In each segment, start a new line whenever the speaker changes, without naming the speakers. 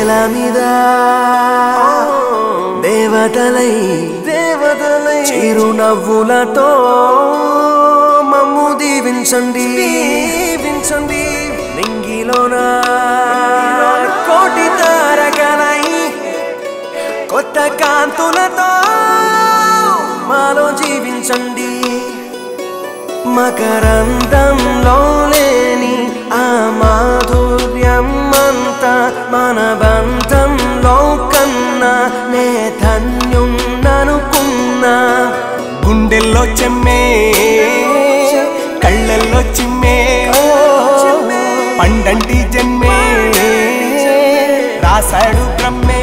నేల మీద దేవతలై దేవతలై చిరునవ్వులతో మమ్ము దీవించండి దీవించండి నింగిలోన కోటి తారకలై కొత్త కాంతులతో మాలో జీవించండి మకరందంలో లేని ఆ మాధుర్యం అంతా మన బంధంలో కన్నా నే ధన్యున్ననుకున్నా గుండెల్లో చెమ్మే కళ్ళల్లో చిమ్మే పండంటి జన్మే రాశాడు బ్రహ్మే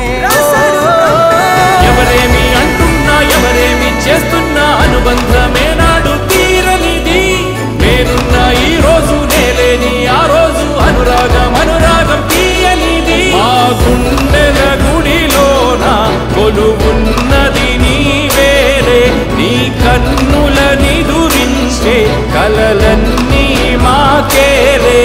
ఎవరేమి అంటున్నా ఎవరేమి చేస్తున్నా అనుబంధమే నాడు తీరనిది నేనున్న ఈ రోజు నేలేని ఆ రోజు అనురాగం అనురాగం తీయనిది మా గుండెల గుడిలోన కొలువున్నది నీ వేరే నీ కన్నుల నిదురించే కలలన్నీ మాకేరే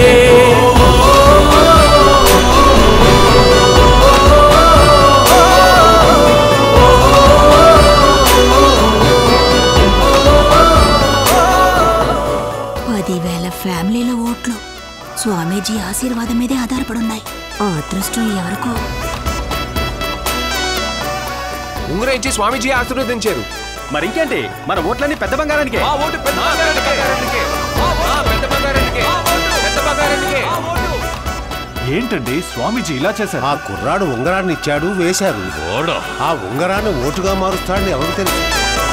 పదివేల ఫ్యామిలీల ఓట్లు స్వామీజీ ఆశీర్వాదం మీదే ఆధారపడున్నాయి ఆ అదృష్టం ఎవరికో
ఉంగరం ఇచ్చి స్వామీజీ ఆశీర్వదించారు
మరి ఇంకేంటి మన ఓట్లన్నీ పెద్ద బంగారానికి
ఆ ఓటు పెద్ద బంగారానికే. ఆ, పెద్ద బంగారానికే. పెద్ద బంగారానికే.
ఏంటండి స్వామీజీ ఇలా చేశారు
ఆ కుర్రాడు ఉంగరాన్ని ఇచ్చాడు వేశారు ఆ ఉంగరాన్ని ఓటుగా మారుస్తాడని ఎవరు తెలుసు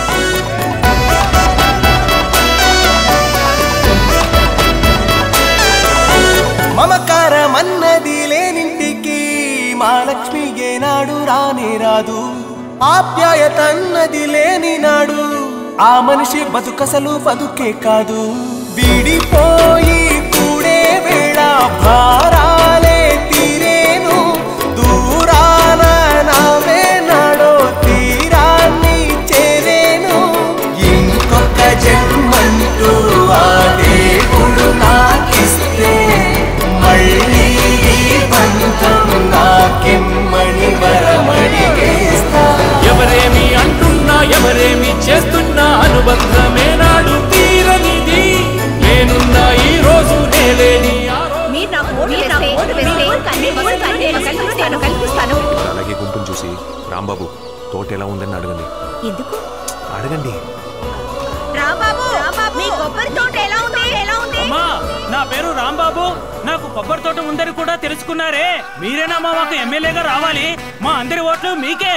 మమకారమన్నది లేనింటికి మా లక్ష్మి ఏనాడు రానే రాదు ఆప్యాయతన్నది లేని నాడు ఆ మనిషి బతుకసలు బతుకే కాదు విడిపోయి కూడే వేళ భారాలే తీరేను దూరాన నావే నాడో తీరాన్ని చేరేను ఇంకొక జన్మంటూ ఆ దేవుడు నాకిస్తే మళ్ళీ ఈ బంధం నాకెమ్మని వరమడిగేస్తా
ఎవరేమి అంటున్నా ఎవరేమి చేస్తున్నా అనుబంధమే నాడు తీరనిది నేనున్న ఈ రోజు నేలేని ఆ రోజు
మీరు నాకు ఓటు వేస్తే మీకు కన్నీ వస్తాను, నేను కల్పిస్తాను కల్పిస్తాను
అలాగే గుంపును చూసి రాంబాబు తోట ఎలా ఉందని అడగండి
ఎందుకు
అడగండి
రాంబాబు మీ కొబ్బరి తోట ఎలా ఉంది ఎలా ఉంది
అమ్మా నా పేరు రాంబాబు నాకు కొబ్బరి తోట ఉందని కూడా తెలుసుకున్నారే మీరేనమ్మా మాకు ఎమ్మెల్యేగా రావాలి మా అందరి ఓట్లు మీకే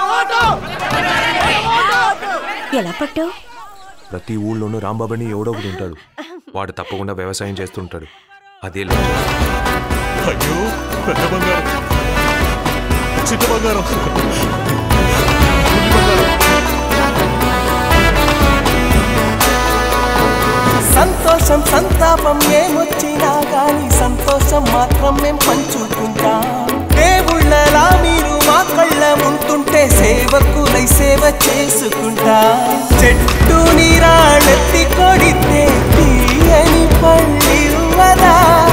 ఎలా పట్టావు
ప్రతి ఊళ్ళోనూ రాంబాబు అని ఎవడో ఒకడు ఉంటాడు వాడు తప్పకుండా వ్యవసాయం చేస్తుంటాడు అదే
అయ్యో పెద్ద బంగారం చిన్న బంగారం బుల్లి బంగారం
సంతోషం సంతాపం ఏమొచ్చినా గాని సంతోషం మాత్రం మేం పంచుకుంటాం దేవుళ్ళలా మీరు మా కళ్ళ ఉంటుంటే సేవకులై సేవ చేసుకుంటా చెట్టు నీరాళ్ళెత్తి కొడితే తీయని పళ్ళివ్వదా